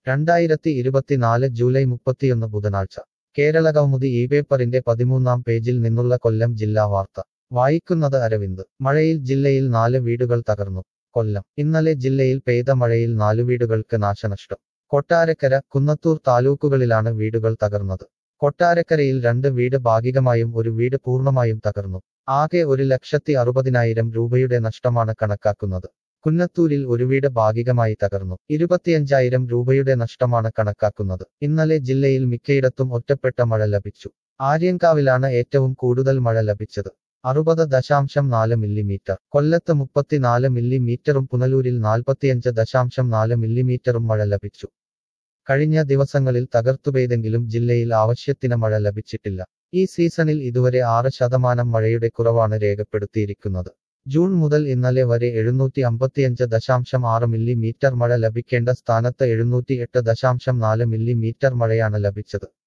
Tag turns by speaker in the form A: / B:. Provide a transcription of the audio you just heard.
A: രണ്ടായിരത്തി ഇരുപത്തിനാല് ജൂലൈ മുപ്പത്തിയൊന്ന് ബുധനാഴ്ച കേരള കൗമുദി ഈ പേപ്പറിന്റെ പതിമൂന്നാം പേജിൽ നിന്നുള്ള കൊല്ലം ജില്ലാ വാർത്ത വായിക്കുന്നത് അരവിന്ദ് മഴയിൽ ജില്ലയിൽ നാല് വീടുകൾ തകർന്നു കൊല്ലം ഇന്നലെ ജില്ലയിൽ പെയ്ത മഴയിൽ നാലു വീടുകൾക്ക് നാശനഷ്ടം കൊട്ടാരക്കര കുന്നത്തൂർ താലൂക്കുകളിലാണ് വീടുകൾ തകർന്നത് കൊട്ടാരക്കരയിൽ രണ്ട് വീട് ഭാഗികമായും ഒരു വീട് പൂർണ്ണമായും തകർന്നു ആകെ ഒരു ലക്ഷത്തി അറുപതിനായിരം രൂപയുടെ നഷ്ടമാണ് കണക്കാക്കുന്നത് കുന്നത്തൂരിൽ ഒരു വീട് ഭാഗികമായി തകർന്നു ഇരുപത്തിയഞ്ചായിരം രൂപയുടെ നഷ്ടമാണ് കണക്കാക്കുന്നത് ഇന്നലെ ജില്ലയിൽ മിക്കയിടത്തും ഒറ്റപ്പെട്ട മഴ ലഭിച്ചു ആര്യങ്കാവിലാണ് ഏറ്റവും കൂടുതൽ മഴ ലഭിച്ചത് അറുപത് ദശാംശം നാല് മില്ലിമീറ്റർ കൊല്ലത്ത് മുപ്പത്തിനാല് മില്ലിമീറ്ററും പുനലൂരിൽ നാൽപ്പത്തിയഞ്ച് ദശാംശം നാല് മില്ലിമീറ്ററും മഴ ലഭിച്ചു കഴിഞ്ഞ ദിവസങ്ങളിൽ തകർത്തുപെയ്തെങ്കിലും ജില്ലയിൽ ആവശ്യത്തിന് മഴ ലഭിച്ചിട്ടില്ല ഈ സീസണിൽ ഇതുവരെ ആറ് ശതമാനം മഴയുടെ കുറവാണ് രേഖപ്പെടുത്തിയിരിക്കുന്നത് ജൂൺ മുതൽ ഇന്നലെ വരെ എഴുന്നൂറ്റി അമ്പത്തിയഞ്ച് ദശാംശം ആറ് മില്ലിമീറ്റർ മഴ ലഭിക്കേണ്ട സ്ഥാനത്ത് എഴുന്നൂറ്റി എട്ട് ദശാംശം നാല് മില്ലിമീറ്റർ മഴയാണ് ലഭിച്ചത്